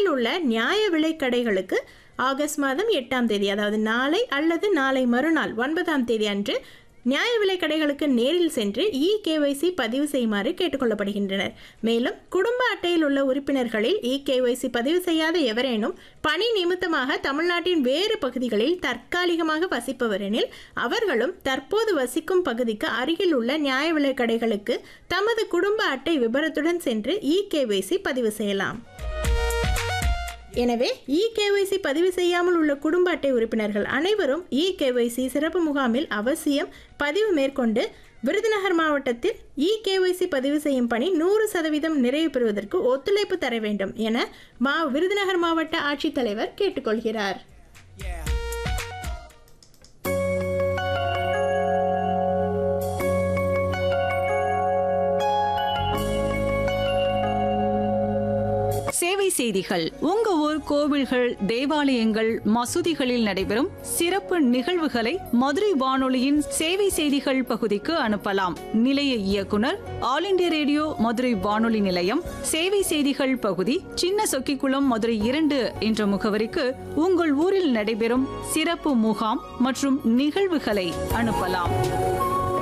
அருகில் உள்ள நியாய விலைக் கடைகளுக்கு ஆகஸ்ட் மாதம் எட்டாம் தேதி அதாவது நாளை அல்லது நாளை மறுநாள் ஒன்பதாம் தேதி அன்று நியாய விலைக் கடைகளுக்கு நேரில் சென்று இ கேஒய்சி பதிவு செய்யுமாறு கேட்டுக்கொள்ளப்படுகின்றனர் மேலும் குடும்ப அட்டையில் உள்ள உறுப்பினர்களில் இ கேஒய்சி பதிவு செய்யாத எவரேனும் பணி நிமித்தமாக தமிழ்நாட்டின் வேறு பகுதிகளில் தற்காலிகமாக வசிப்பவரெனில் அவர்களும் தற்போது வசிக்கும் பகுதிக்கு அருகில் உள்ள நியாய விலைக் கடைகளுக்கு தமது குடும்ப அட்டை விபரத்துடன் சென்று இ கேஒய்சி பதிவு செய்யலாம் எனவே இ கேஒய்சி பதிவு செய்யாமல் உள்ள குடும்ப அட்டை உறுப்பினர்கள் அனைவரும் இ கேஒய்சி சிறப்பு முகாமில் அவசியம் பதிவு மேற்கொண்டு விருதுநகர் மாவட்டத்தில் இ கேஒய்சி பதிவு செய்யும் பணி நூறு சதவீதம் நிறைவு பெறுவதற்கு ஒத்துழைப்பு தர வேண்டும் என மா விருதுநகர் மாவட்ட ஆட்சித்தலைவர் கேட்டுக்கொள்கிறார் சேவை செய்திகள் உங்க ஊர் கோவில்கள் தேவாலயங்கள் மசூதிகளில் நடைபெறும் சிறப்பு நிகழ்வுகளை மதுரை வானொலியின் சேவை செய்திகள் பகுதிக்கு அனுப்பலாம் நிலைய இயக்குனர் ஆல் இண்டியா ரேடியோ மதுரை வானொலி நிலையம் சேவை செய்திகள் பகுதி சின்ன சொக்கிக்குளம் மதுரை இரண்டு என்ற முகவரிக்கு உங்கள் ஊரில் நடைபெறும் சிறப்பு முகாம் மற்றும் நிகழ்வுகளை அனுப்பலாம்